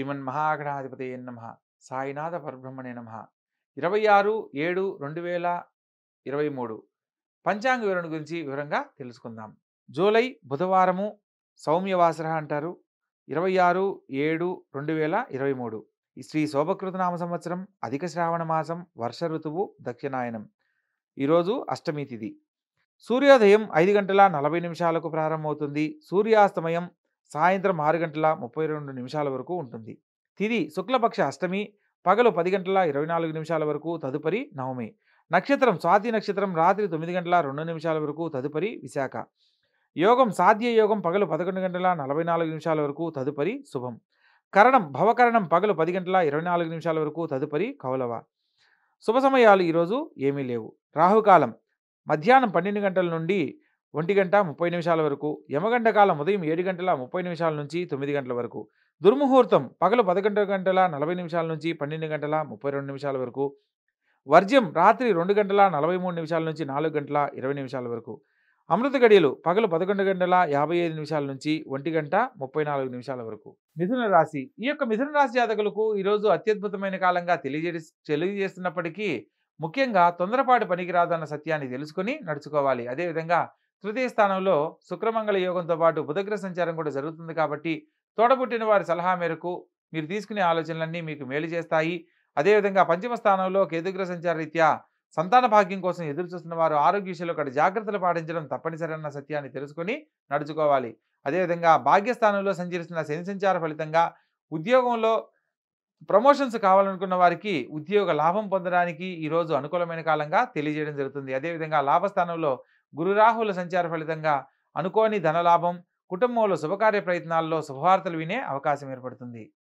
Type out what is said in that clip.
శ్రీమన్ మహాగణాధిపతి నమ సాయినాథ పరబ్రహ్మణే నమ ఇరవై ఆరు ఏడు రెండు వేల ఇరవై మూడు పంచాంగ వివరణ గురించి వివరంగా తెలుసుకుందాం జూలై బుధవారము సౌమ్యవాసర అంటారు ఇరవై ఆరు ఏడు రెండు వేల ఇరవై మూడు ఈ శ్రీ శోభకృత నామ సంవత్సరం అధిక శ్రావణ మాసం వర్ష ఋతువు దక్షిణాయనం ఈరోజు అష్టమి తిథి సూర్యోదయం ఐదు గంటల నలభై నిమిషాలకు ప్రారంభమవుతుంది సూర్యాస్తమయం సాయంత్రం ఆరు గంటల ముప్పై రెండు నిమిషాల వరకు ఉంటుంది తిది శుక్లపక్ష అష్టమి పగలు పది గంటల ఇరవై నాలుగు నిమిషాల వరకు తదుపరి నవమి నక్షత్రం స్వాతి నక్షత్రం రాత్రి తొమ్మిది గంటల రెండు నిమిషాల వరకు తదుపరి విశాఖ యోగం సాధ్య యోగం పగలు పదకొండు గంటల నలభై నాలుగు నిమిషాల వరకు తదుపరి శుభం కరణం భవకరణం పగలు పది గంటల ఇరవై నాలుగు నిమిషాల వరకు తదుపరి కౌలవ శుభ సమయాలు ఈరోజు ఏమీ లేవు రాహుకాలం మధ్యాహ్నం పన్నెండు గంటల నుండి ఒంటి గంట ముప్పై నిమిషాల వరకు యమగంట కాలం ఉదయం ఏడు గంటల ముప్పై నిమిషాల నుంచి తొమ్మిది గంటల వరకు దుర్ముహూర్తం పగలు పదకొండు గంటల నలభై నిమిషాల నుంచి పన్నెండు గంటల ముప్పై రెండు నిమిషాల వరకు వర్జ్యం రాత్రి రెండు గంటల నలభై మూడు నిమిషాల నుంచి నాలుగు గంటల ఇరవై నిమిషాల వరకు అమృత గడియలు పగలు పదకొండు గంటల యాభై ఐదు నిమిషాల నుంచి ఒంటి గంట ముప్పై నాలుగు నిమిషాల వరకు మిథున రాశి ఈ యొక్క మిథున రాశి జాతకులకు ఈరోజు అత్యద్భుతమైన కాలంగా తెలియజే తెలియజేస్తున్నప్పటికీ ముఖ్యంగా తొందరపాటు పనికిరాదన్న సత్యాన్ని తెలుసుకొని నడుచుకోవాలి అదేవిధంగా తృతీయ స్థానంలో శుక్రమంగళ యోగంతో పాటు బుధగ్రహ సంచారం కూడా జరుగుతుంది కాబట్టి తోడబుట్టిన వారి సలహా మేరకు మీరు తీసుకునే ఆలోచనలన్నీ మీకు మేలు చేస్తాయి అదేవిధంగా పంచమ స్థానంలో కేతుగ్రహ సంచార రీత్యా సంతాన భాగ్యం కోసం ఎదురు చూస్తున్న వారు ఆరోగ్య విషయంలో ఒకటి జాగ్రత్తలు పాటించడం తప్పనిసరి అన్న సత్యాన్ని తెలుసుకొని నడుచుకోవాలి అదేవిధంగా భాగ్యస్థానంలో సంచరిస్తున్న శని సంచార ఫలితంగా ఉద్యోగంలో ప్రమోషన్స్ కావాలనుకున్న వారికి ఉద్యోగ లాభం పొందడానికి ఈరోజు అనుకూలమైన కాలంగా తెలియజేయడం జరుగుతుంది అదేవిధంగా లాభస్థానంలో గురు రాహుల సంచార ఫలితంగా అనుకోని ధనలాభం కుటుంబంలో శుభకార్య ప్రయత్నాల్లో శుభవార్తలు వినే అవకాశం ఏర్పడుతుంది